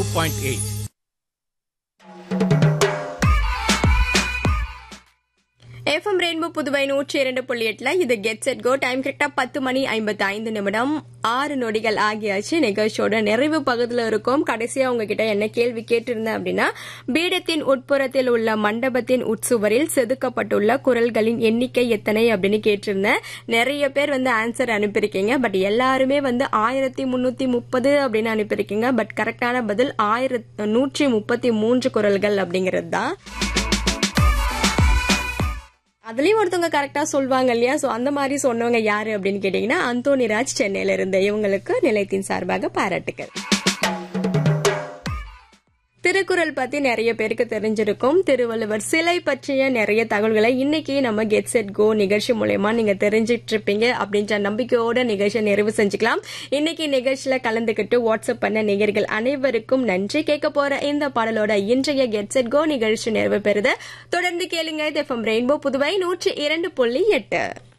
point eight FM rainbow Puduvai நூற்றி இரண்டு புள்ளி எட்டுல இது கெட் செட் கோ டைம் கரெக்டா பத்து மணி ஐம்பத்தி ஐந்து நிமிடம் ஆறு நொடிகள் ஆகியாச்சு நிகழ்ச்சியோட நிறைவு பகுதியில் இருக்கும் கடைசியா உங்ககிட்ட என்ன கேள்வி கேட்டிருந்தேன் அப்படின்னா பீடத்தின் உட்புறத்தில் உள்ள மண்டபத்தின் உட்சுவரில் செதுக்கப்பட்டுள்ள குரல்களின் எண்ணிக்கை எத்தனை அப்படின்னு கேட்டிருந்தேன் நிறைய பேர் வந்து ஆன்சர் அனுப்பியிருக்கீங்க பட் எல்லாருமே வந்து ஆயிரத்தி முன்னூத்தி முப்பது அப்படின்னு அனுப்பியிருக்கீங்க பட் கரெக்டான பதில் ஆயிரத்தி நூற்றி முப்பத்தி மூன்று குரல்கள் அப்படிங்கிறது தான் அதுலயும் ஒருத்தவங்க கரெக்டா சொல்வாங்க இல்லையா சோ அந்த மாதிரி சொன்னவங்க யாரு அப்படின்னு கேட்டீங்கன்னா அந்தோனிராஜ் சென்னையில இருந்த இவங்களுக்கு நிலையத்தின் சார்பாக பாராட்டுகள் திருக்குறள் பத்தி நிறைய பேருக்கு தெரிஞ்சிருக்கும் திருவள்ளுவர் சிலை பற்றிய நிறைய தகவல்களை இன்னைக்கு நம்ம கெட் செட் கோ நிகழ்ச்சி மூலயமா நீங்க தெரிஞ்சிட்டு இருப்பீங்க அப்படின்ற நம்பிக்கையோட நிகழ்ச்சியை நிறைவு செஞ்சுக்கலாம் இன்னைக்கு நிகழ்ச்சியில கலந்துகிட்டு வாட்ஸ்அப் பண்ண நேயர்கள் அனைவருக்கும் நன்றி கேட்க போற இந்த பாடலோட இன்றைய கெட் செட் கோ நிகழ்ச்சி நிறைவு பெறுது தொடர்ந்து கேளுங்க எஃப்எம் ரெயின்போ புதுவை நூற்றி இரண்டு புள்ளி எட்டு